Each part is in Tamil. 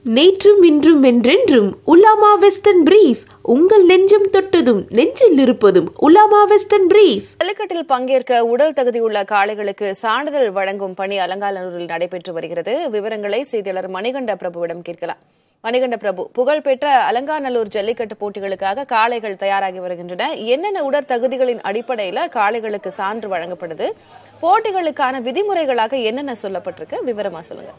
நேற்றும் இன்றும் என்றென்றும் உலாமா வெஸ்டர்ன் பிரீஃப் உங்கள் நெஞ்சம் தொட்டதும் நெஞ்சில் இருப்பதும் உலாமா வெஸ்டர்ன் பிரீஃப் ஜல்லிக்கட்டில் பங்கேற்க உடல் தகுதியுள்ள காளைகளுக்கு சான்றிதழ் வழங்கும் பணி அலங்காநல்லூரில் நடைபெற்று வருகிறது விவரங்களை செய்தியாளர் மணிகண்ட பிரபுவிடம் கேட்கலாம் மணிகண்ட பிரபு புகழ்பெற்ற அலங்காநல்லூர் ஜல்லிக்கட்டு போட்டிகளுக்காக காளைகள் தயாராகி வருகின்றன என்னென்ன உடற்தகுதிகளின் அடிப்படையில் காளைகளுக்கு சான்று வழங்கப்படுது போட்டிகளுக்கான விதிமுறைகளாக என்னென்ன சொல்லப்பட்டிருக்கு விவரமா சொல்லுங்க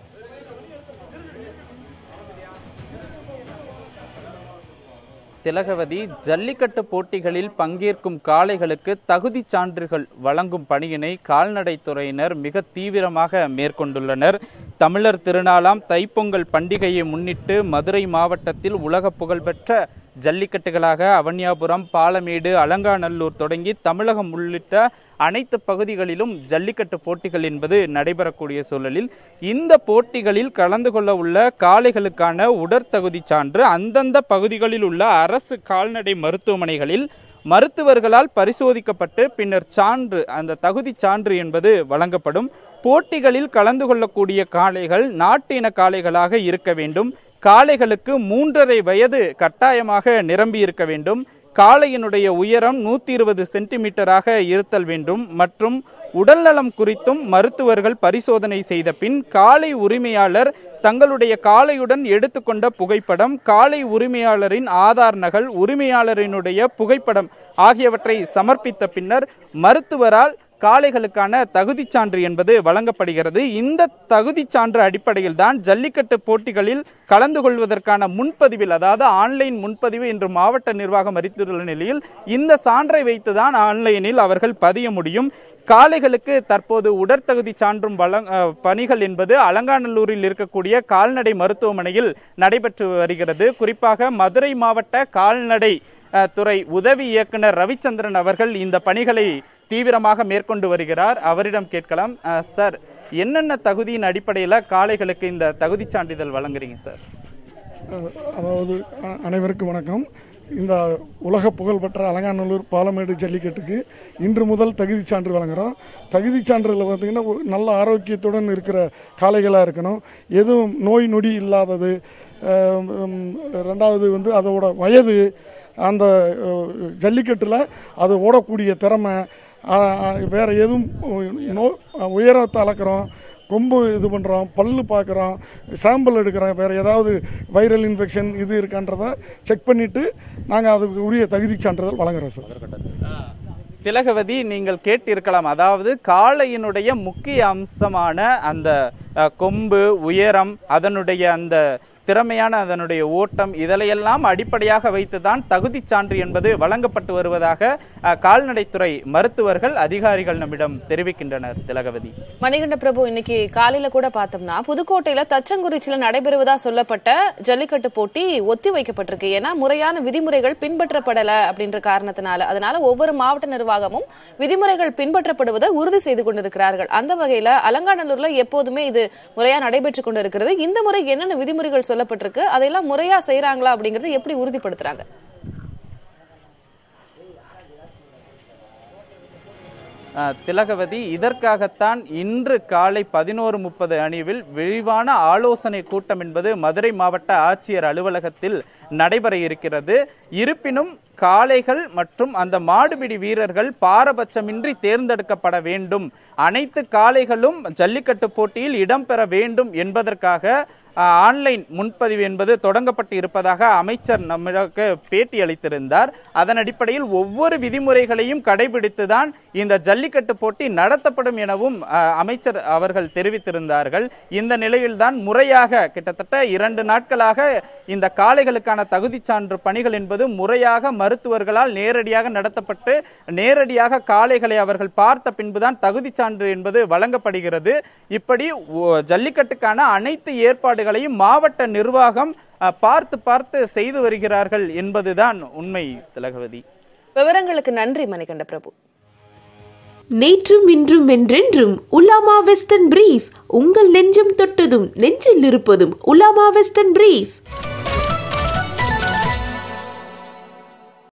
திலகவதி ஜல்லிக்கட்டு போட்டிகளில் பங்கேற்கும் காளைகளுக்கு தகுதி சான்றுகள் வழங்கும் பணியினை கால்நடைத்துறையினர் மிக தீவிரமாக மேற்கொண்டுள்ளனர் தமிழர் திருநாளாம் தைப்பொங்கல் பண்டிகையை முன்னிட்டு மதுரை மாவட்டத்தில் உலக புகழ்பெற்ற ஜல்லிக்கட்டுகளாக அவன்யாபுரம் பாலமேடு அலங்காநல்லூர் தொடங்கி தமிழகம் உள்ளிட்ட அனைத்து பகுதிகளிலும் ஜல்லிக்கட்டு போட்டிகள் என்பது நடைபெறக்கூடிய சூழலில் இந்த போட்டிகளில் கலந்து கொள்ள உள்ள காளைகளுக்கான உடற்தகுதி சான்று அந்தந்த பகுதிகளில் உள்ள அரசு கால்நடை மருத்துவமனைகளில் மருத்துவர்களால் பரிசோதிக்கப்பட்டு பின்னர் சான்று அந்த தகுதி சான்று என்பது வழங்கப்படும் போட்டிகளில் கலந்து கொள்ளக்கூடிய காளைகள் நாட்டு இன காளைகளாக இருக்க வேண்டும் காளைகளுக்கு மூன்றரை வயது கட்டாயமாக நிரம்பி இருக்க வேண்டும் காளையினுடைய உயரம் நூத்தி இருபது சென்டிமீட்டராக இருத்தல் வேண்டும் மற்றும் உடல்நலம் குறித்தும் மருத்துவர்கள் பரிசோதனை செய்த பின் காளை உரிமையாளர் தங்களுடைய காளையுடன் எடுத்துக்கொண்ட புகைப்படம் காளை உரிமையாளரின் ஆதார் நகல் உரிமையாளரினுடைய புகைப்படம் ஆகியவற்றை சமர்ப்பித்த பின்னர் மருத்துவரால் காளைகளுக்கான தகுதிச் சான்று என்பது வழங்கப்படுகிறது இந்த தகுதிச் சான்று அடிப்படையில் தான் ஜல்லிக்கட்டு போட்டிகளில் கலந்து கொள்வதற்கான முன்பதிவில் அதாவது ஆன்லைன் முன்பதிவு இன்று மாவட்ட நிர்வாகம் அறிவித்துள்ள நிலையில் இந்த சான்றை வைத்துதான் ஆன்லைனில் அவர்கள் பதிய முடியும் காளைகளுக்கு தற்போது உடற்தகுதி சான்றும் வழங் அஹ், பணிகள் என்பது அலங்காநல்லூரில் இருக்கக்கூடிய கால்நடை மருத்துவமனையில் நடைபெற்று வருகிறது குறிப்பாக மதுரை மாவட்ட கால்நடை அஹ், துறை உதவி இயக்குனர் ரவிச்சந்திரன் அவர்கள் இந்த பணிகளை தீவிரமாக மேற்கொண்டு வருகிறார் அவரிடம் கேட்கலாம் அஹ், சார் என்னென்ன தகுதியின் அடிப்படையில் காளைகளுக்கு இந்த தகுதி சான்றிதழ் வழங்குறீங்க சார் அஹ் அதாவது அ- அனைவருக்கும் வணக்கம் இந்த உலக புகழ்பெற்ற அலங்காநல்லூர் பாலமேடு ஜல்லிக்கட்டுக்கு இன்று முதல் தகுதி சான்று வழங்குறோம் தகுதி சான்றிதழில் பார்த்தீங்கன்னா ஒரு நல்ல ஆரோக்கியத்துடன் இருக்கிற காளைகளாக இருக்கணும் எதுவும் நோய் நொடி இல்லாதது அஹ் உம், ரெண்டாவது வந்து அதோட வயது அந்த அஹ், ஜல்லிக்கட்டில் அது ஓடக்கூடிய திறமை அஹ், அஹ், வேற எதுவும் நோ உயரத்தை அளக்கிறோம் கொம்பு இது பண்ணுறோம் பல்லு பார்க்குறோம் சாம்பிள் எடுக்கிறோம் வேறு ஏதாவது வைரல் இன்ஃபெக்ஷன் இது இருக்கான்றதை செக் பண்ணிவிட்டு நாங்கள் அதுக்கு உரிய தகுதி சான்றிதழ் வழங்குறோம் சார் திலகவதி நீங்கள் கேட்டிருக்கலாம் அதாவது காளையினுடைய முக்கிய அம்சமான அந்த அஹ், கொம்பு உயரம் அதனுடைய அந்த திறமையான அதனுடைய ஓட்டம் இதிலையெல்லாம் அடிப்படையாக வைத்துதான் தகுதி சான்று என்பது வழங்கப்பட்டு வருவதாக அஹ், கால்நடைத்துறை மருத்துவர்கள் அதிகாரிகள் நம்மிடம் தெரிவிக்கின்றனர் திலகவதி மணிகண்ட பிரபு இன்னைக்கு காலையில கூட பார்த்தோம்னா புதுக்கோட்டையில தச்சங்குறிச்சியில நடைபெறுவதா சொல்லப்பட்ட ஜல்லிக்கட்டு போட்டி ஒத்தி வைக்கப்பட்டிருக்கு ஏன்னா முறையான விதிமுறைகள் பின்பற்றப்படல அப்படின்ற காரணத்தினால அதனால ஒவ்வொரு மாவட்ட நிர்வாகமும் விதிமுறைகள் பின்பற்றப்படுவதை உறுதி செய்து கொண்டிருக்கிறார்கள் அந்த வகையில அலங்காநல்லூர்ல எப்போதுமே இது முறையா நடைபெற்று கொண்டிருக்கிறது இந்த முறை என்னென்ன விதிமுறைகள் சொல்லப்பட்டிருக்கு அதையெல்லாம் முறையா செய்யறாங்களா அப்படிங்கறது எப்படி உறுதிப்படுத்துறாங்க அஹ், திலகவதி இதற்காகத்தான் இன்று காலை பதினோரு முப்பது அணிவில் விரிவான ஆலோசனை கூட்டம் என்பது மதுரை மாவட்ட ஆட்சியர் அலுவலகத்தில் நடைபெற இருக்கிறது இருப்பினும் காளைகள் மற்றும் அந்த மாடுபிடி வீரர்கள் பாரபட்சமின்றி தேர்ந்தெடுக்கப்பட வேண்டும் அனைத்து காளைகளும் ஜல்லிக்கட்டு போட்டியில் இடம்பெற வேண்டும் என்பதற்காக அஹ், ஆன்லைன் முன்பதிவு என்பது தொடங்கப்பட்டு இருப்பதாக அமைச்சர் நம்மளுக்கு பேட்டி அளித்திருந்தார் அதன் அடிப்படையில் ஒவ்வொரு விதிமுறைகளையும் கடைபிடித்துதான் இந்த ஜல்லிக்கட்டு போட்டி நடத்தப்படும் எனவும் அஹ், அமைச்சர் அவர்கள் தெரிவித்திருந்தார்கள் இந்த நிலையில்தான் முறையாக கிட்டத்தட்ட இரண்டு நாட்களாக இந்த காளைகளுக்கான தகுதி சான்று பணிகள் என்பது முறையாக மருத்துவர்களால் நேரடியாக நடத்தப்பட்டு நேரடியாக காளைகளை அவர்கள் பார்த்த பின்புதான் தகுதி சான்று என்பது வழங்கப்படுகிறது இப்படி ஒ- ஜல்லிக்கட்டுக்கான அனைத்து ஏற்பாடுகளையும் மாவட்ட நிர்வாகம் அஹ், பார்த்து பார்த்து செய்து வருகிறார்கள் என்பதுதான் உண்மை திலகவதி விவரங்களுக்கு நன்றி மணிகண்ட பிரபு நேற்றும் இன்றும் என்றென்றும் உலாமா வெஸ்டர்ன் பிரீஃப் உங்கள் நெஞ்சம் தொட்டதும் நெஞ்சில் இருப்பதும் உலாமா வெஸ்டர்ன் பிரீஃப்